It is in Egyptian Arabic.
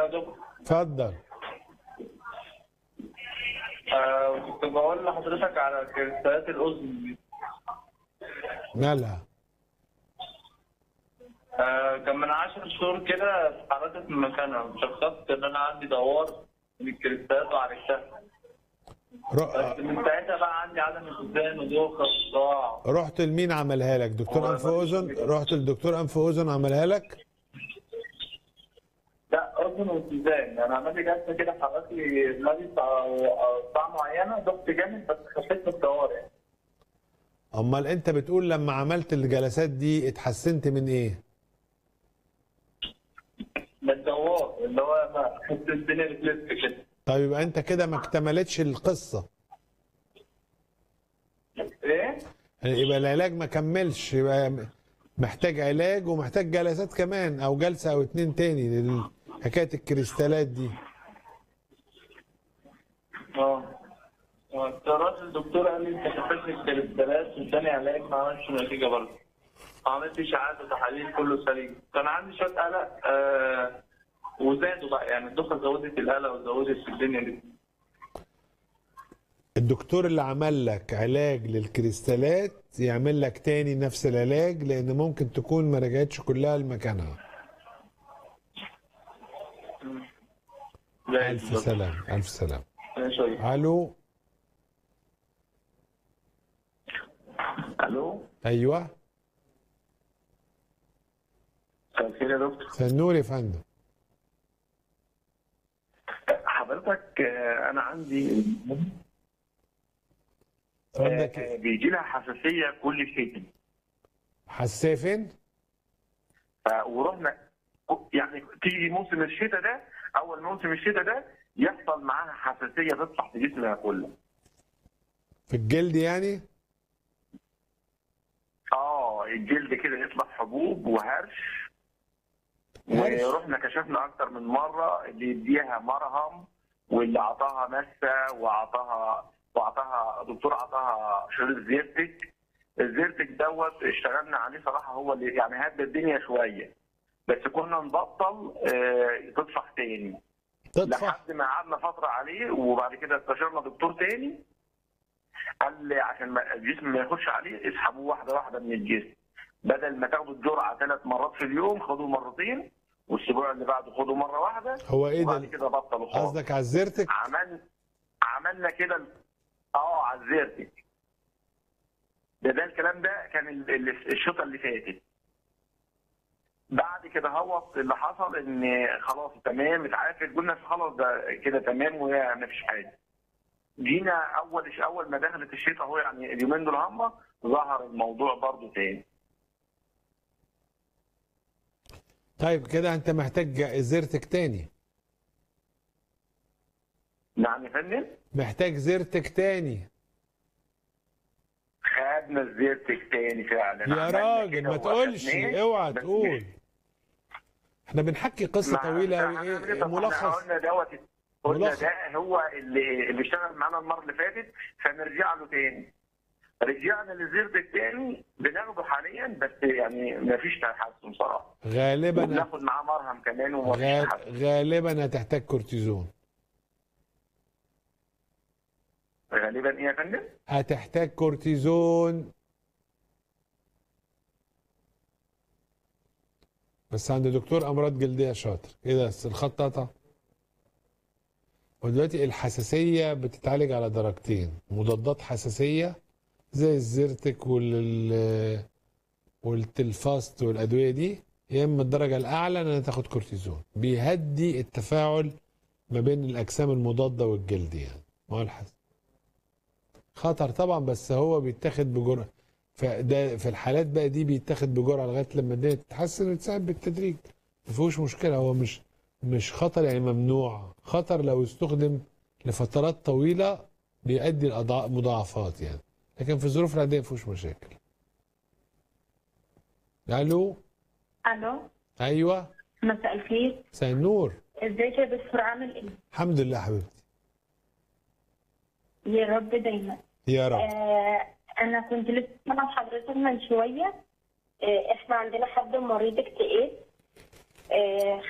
دكتور اتفضل آه كنت بقول لحضرتك على كريستالات الأذن دي. مالها آه كان من 10 شهور كده اتحركت من مكانها شخصت إن أنا عندي دوار من الكريستالات وعرفتها رو- بس من ساعتها بقى عندي عدم اتزان ودوخة وصداع رحت لمين عملها لك دكتور هو انف واذن رحت للدكتور انف واذن عملها لك لا أذن واتزان أنا عملت لي جلسة كده حركت لي دماغي بتاع بتاع معينة ضغط جامد بس خفيت من الدوار يعني امال انت بتقول لما عملت الجلسات دي اتحسنت من ايه من الدوار اللي هو ما حسيت الدنيا بتلف كده طيب يبقى انت كده ما اكتملتش القصه إيه؟ يبقى العلاج ما كملش يبقى محتاج علاج ومحتاج جلسات كمان او جلسه او اتنين تاني لحكايه الكريستالات دي اه اه راجل الدكتور قال لي انت خفيت من الكريستالات واداني علاج ما عملش نتيجه برضه عملت اشاعات وتحاليل كله سليم كان عندي شويه قلق آه وزادوا بقى يعني الدكتور زودت القلق وزودت الدنيا دي الدكتور اللي عمل لك علاج للكريستالات يعمل لك تاني نفس العلاج لان ممكن تكون ما رجعتش كلها لمكانها زي الف الدكتور. سلام الف سلام ماشي. الو الو ايوه مساء الخير يا دكتور سنور يا فندم حضرتك آه، انا عندي اتفضل كده. بيجي لها حساسيه كل شتاء حساسيه فين؟ ف- ورحنا يعني تيجي موسم الشتاء ده اول موسم الشتاء ده يحصل معاها حساسيه تطلع في جسمها كله في الجلد يعني؟ اه الجلد كده يطلع حبوب وهرش هرش؟ ورحنا كشفنا اكتر من مره اللي يديها مرهم واللي اعطاها مسه واعطاها واعطاها دكتور اعطاها شريط زيرتك الزيرتك دوت اشتغلنا عليه صراحه هو اللي يعني هدى الدنيا شويه بس كنا نبطل آه، تطفح تاني تطفح لحد ما قعدنا فتره عليه وبعد كده استشرنا دكتور تاني قال لي عشان ما الجسم ما ياخدش عليه اسحبوه واحده واحده من الجسم بدل ما تاخدوا الجرعه ثلاث مرات في اليوم خدوا مرتين والاسبوع اللي بعده خدوا مره واحده هو ايه وبعد ده؟ كده بطلوا خالص قصدك عزرتك؟ عمل عملنا كده ال- اه عزيرتك ده ده الكلام ده كان ال- ال- الشوطه اللي فاتت بعد كده هو اللي حصل ان خلاص تمام اتعافت قلنا خلاص ده كده تمام وهي ما فيش حاجه جينا اول اول ما دخلت الشتاء اهو يعني اليومين دول هم ظهر الموضوع برضو تاني طيب كده انت محتاج زرتك تاني نعم يا فندم محتاج زرتك تاني خدنا الزيرتك تاني فعلا يا عملنا راجل كده ما تقولش وأخدناه، اوعى بس تقول احنا بنحكي قصه ما- طويله ما- قوي هنعمل ايه طب احنا ملخص قلنا دوت قلنا ملخص. ده هو اللي اللي اشتغل معانا المره اللي فاتت فنرجع له تاني رجعنا للزرد التاني بناخده حاليا بس يعني ما فيش تحسن صراحه غالبا وبناخد معاه مرهم كمان وما فيش غال- تحسن غالبا هتحتاج كورتيزون غالبا ايه يا فندم؟ هتحتاج كورتيزون بس عند دكتور امراض جلديه شاطر ايه ده أصل الخط قطع ودلوقتي الحساسيه بتتعالج على درجتين مضادات حساسيه زي الزيرتك وال والتلفاست والادويه دي يا اما الدرجه الاعلى ان أنا تاخد كورتيزون بيهدي التفاعل ما بين الاجسام المضاده والجلد يعني ما هو الحس خطر طبعا بس هو بيتاخد بجرعه فده في الحالات بقى دي بيتاخد بجرعه لغايه لما الدنيا تتحسن وتساعد بالتدريج ما فيهوش مشكله هو مش مش خطر يعني ممنوع خطر لو استخدم لفترات طويله بيؤدي لمضاعفات يعني لكن في الظروف العاديه ما فيهوش مشاكل الو الو ايوه مساء الخير مساء النور ازيك يا دكتور عامل ايه الحمد لله حبيبتي يا رب دايما يا رب آه انا كنت لسه مع حضرتك من شويه آه احنا عندنا حد مريض اكتئاب آه